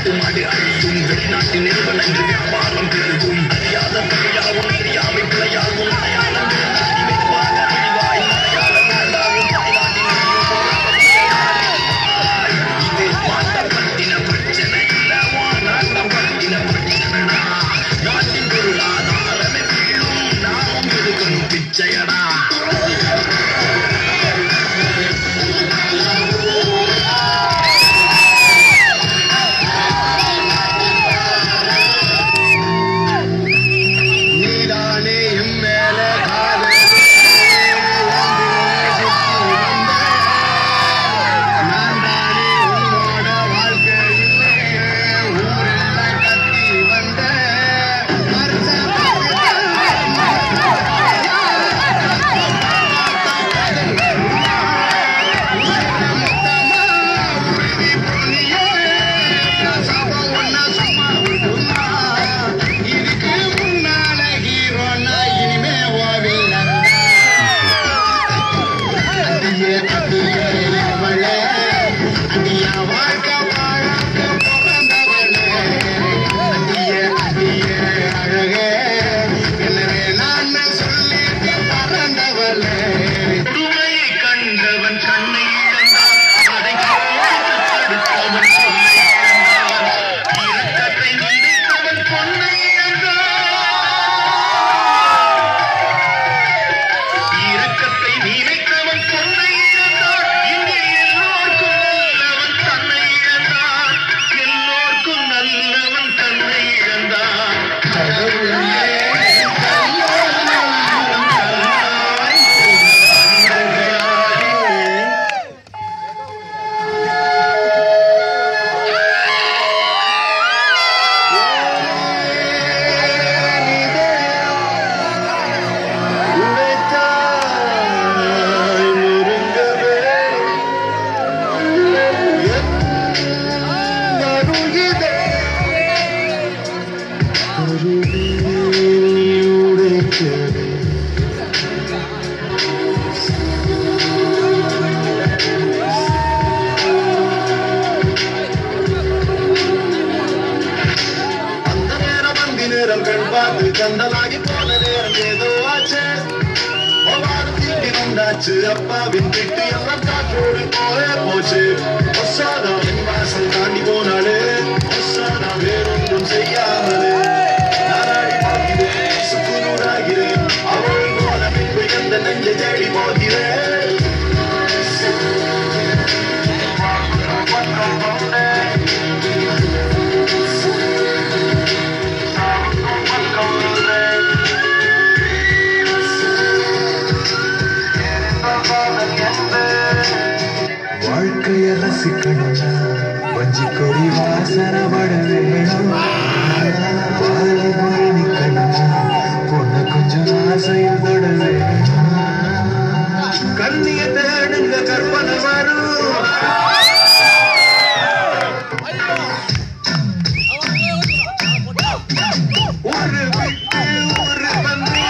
நாட்டு மாடு அழியும் வெளிநாட்டு நிறுவனங்கள் வியாபாரம் பெருகும் அறியாத பிழையாகும் அறியாமை பிழையாகும் அடையாளம் அடிமைப்பாக அழிவாய் அடையாளம் உண்டாகும் தாய்நாட்டின் இது மாட்டப்பட்டின பிரச்சனை இல்லவா நாட்டப்பட்டின பிரச்சனைடா நாட்டின் பொருளாதாரமே வீழும் நாமும் எடுக்கணும் பிச்சையடா நீதானே என் மேல காதல் நான் தானே உன்னோட வாழ்க்கையிலே ஊரெல்லாம் கட்டி வந்த இதுக்கு முன்னால ஹீரோனா இனிமே ஓவில்லை அடியே அடியே அவளே அடியா வாழ்க்கை வாழக்க பிறந்தவளே அடியே அடியே அழகே எனவே நான் சொல்லிட்டு பறந்தவளே கொடுமையை கண்டவன் கண்ணை இழந்தான் அதை தடுத்தவன் சொல்லை இழந்தான் இரக்கத்தை நினைத்தவன் பொன்னை இழந்தான் இரக்கத்தை நினைத்தவன் பொன்னை இழந்தான் இங்கே எல்லோருக்கும் நல்லவன் தன்னை இழந்தான் எல்லோருக்கும் நல்லவன் தன்னை இழந்தான் அந்த நேரம் அந்தி நேரம் கண் பார்த்து கண்டலாகி போன நேரம் ஏதோ ஆச்சு ஒவ்வாறு தீட்டி வந்தாச்சு அப்பாவின் திட்டு எல்லாம் காற்றோடு போய போச்சு ஒசாதா என் வாசல் தாண்டி போனாலே ஒசாதா வேறொன்றும் செய்யாமலே நானாடி பார்க்கிறேன் சுக்குநூறாகிறேன் அவள் போல பின்பு எந்த நெஞ்சை தேடி போகிறேன் வாழ்க்கைய ரசிக்கணும்னா வஞ்சி கொடி வாசனப்பட வேணும் வாழி மொழி நிக்கணும்னா பொண்ணு கொஞ்சம் ஆசையும் தொட வேணும் கண்ணிய தேடுங்க கற்பனை வரும் ஒரு விட்டு ஒரு தண்ணி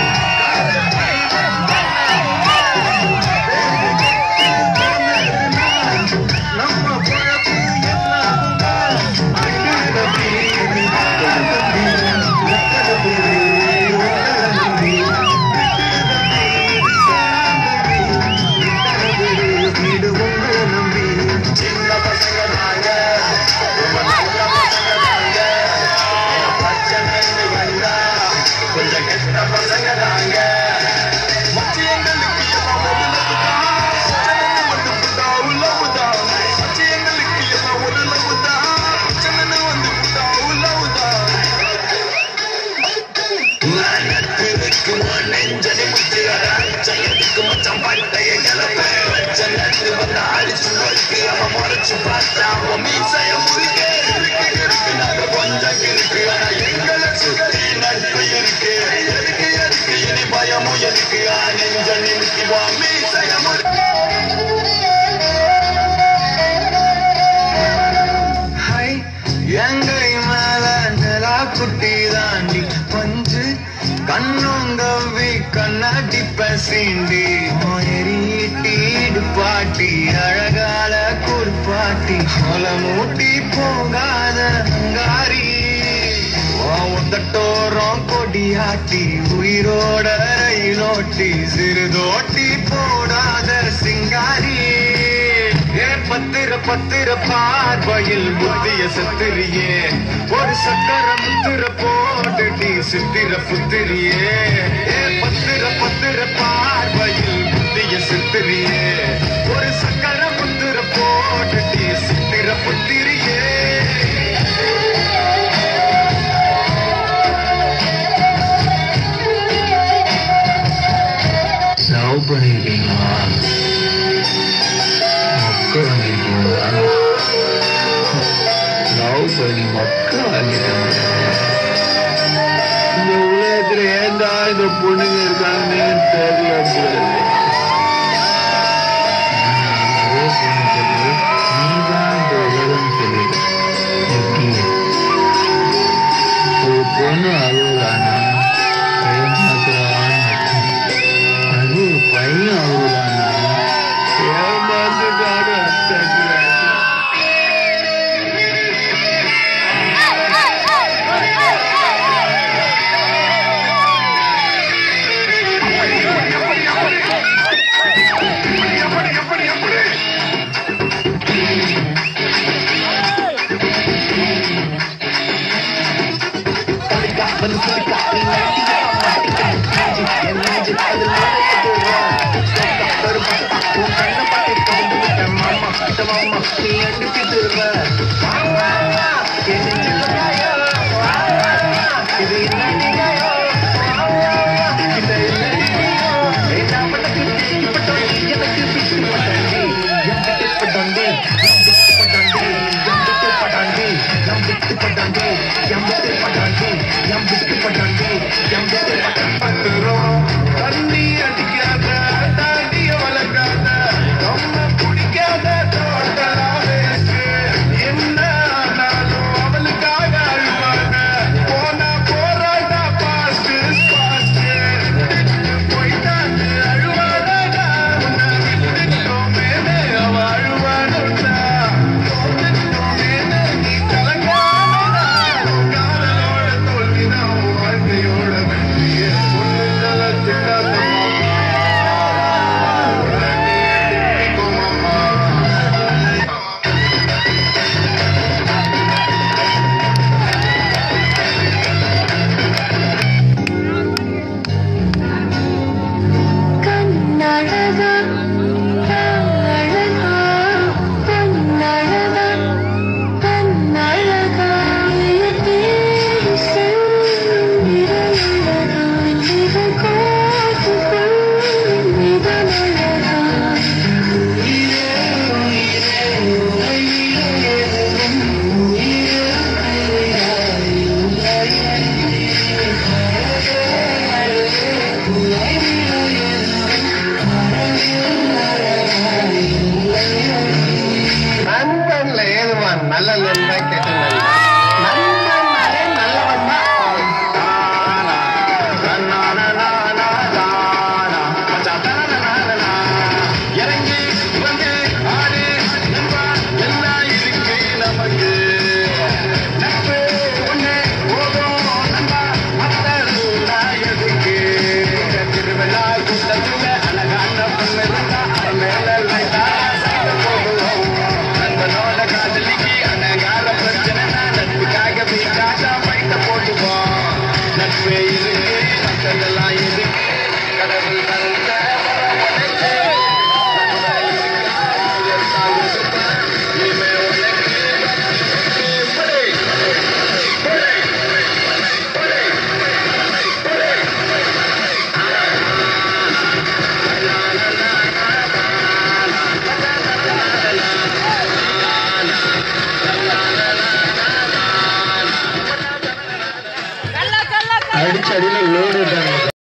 நம்ம பொழப்பு எல்லாம் அண்ணன் தம்பி கொஞ்சம் கெட்ட பசங்க தாங்க மச்சி எங்களுக்கு எல்லாம் ஒரு லவ்வுதான் வந்து புட்டா உள்ளவுதான் மச்சி எங்களுக்கு எல்லாம் ஒரு லவ்வுதான் சென்னனு வந்து புட்டா உள்ளவுதான் நட்பிற்கு நெஞ்சனை முத்துகிறா ஜெயத்துக்கு மச்சம் பட்டைய கிளப்ப ஜன்னத்து வந்து அடிச்சு நோய்க்கு அவன் முறைச்சு பார்த்தா அவன் மீசைய முறுக்க இருக்கு இருக்கு நாங்க கொஞ்சம் இருக்கு ஆனா எங்களை சுத்தி நட்பு இருக்கு எதுக்கு எதுக்கு இனி பயமும் எதுக்கு ஆ நெஞ்ச நிமித்தி வா மீசைய முறுக்கு ஹை எங்கை மேல நிலா குட்டி தாண்டி பஞ்சு கண்ணுங்கவி கண்ணாடி பசீண்டி எரியிட்டீடு பாட்டி அழகால குறிப்பா ஆட்டி கொல மூட்டி போகாத அங்காரி உந்தட்டோரம் கொடியாட்டி உயிரோட ரயிலோட்டி சிறுதோட்டி போடாத சிங்காரி ஏ பத்திர பத்திர பார்வையில் புத்திய சத்திரியே ஒரு சக்கர முத்திர போட்டுட்டி சித்திர புத்திரியே ஏ பத்திர பத்திர பார்வையில் புத்திய சித்திரியே ஒரு சக்கர முத்திர போட்டுட்டி சித்திர புத்திரியே லவ் பண்ணிருக்கீங்களா மக்கள் வாங்கிருக்கீங்களா லவ் பண்ணி மக்கள் வாங்கிட்டாங்க இந்த உலகத்துல ஏண்டா இந்த பொண்ணுங்க இருக்காங்கன்னு தெரியல போல நீதான் இந்த உலகம் சொல்லிடு எப்படி ஒரு பொண்ணு அழுகுறானா ஏமாத்துறான்னு அது ஒரு பையன் அழுகுறானா ஏமாத்துக்காரு அத்தக்கிறாரு தண்ணி அடிக்காத தாண்டிய வளர்க்காத ரொம்ப பிடிக்காத தோட்டலாவே என்ன ஆனாலும் அவளுக்காக அழுவாங்க போனா போறாடா பாஸ்ட் பாஸ்ட் போயிட்டாங்க அழுவாடா உன்னை விட்டுட்டோமே அவ அழுவானுடா தோத்துட்டோமே நீ கலங்காமடா காதலோட தோல்விதான் உன் வாழ்க்கையோட வெற்றியே ஒண்ணு தலத்துக்காத கண்ணழகா அழகா பொன்னழகா கண்ணழகா பேரு சொல்லும் விரலழகா இது கோட்டு கொள்ளும் இதழழகா நண்பன்ல ஏதுவான் நல்ல நண்பன்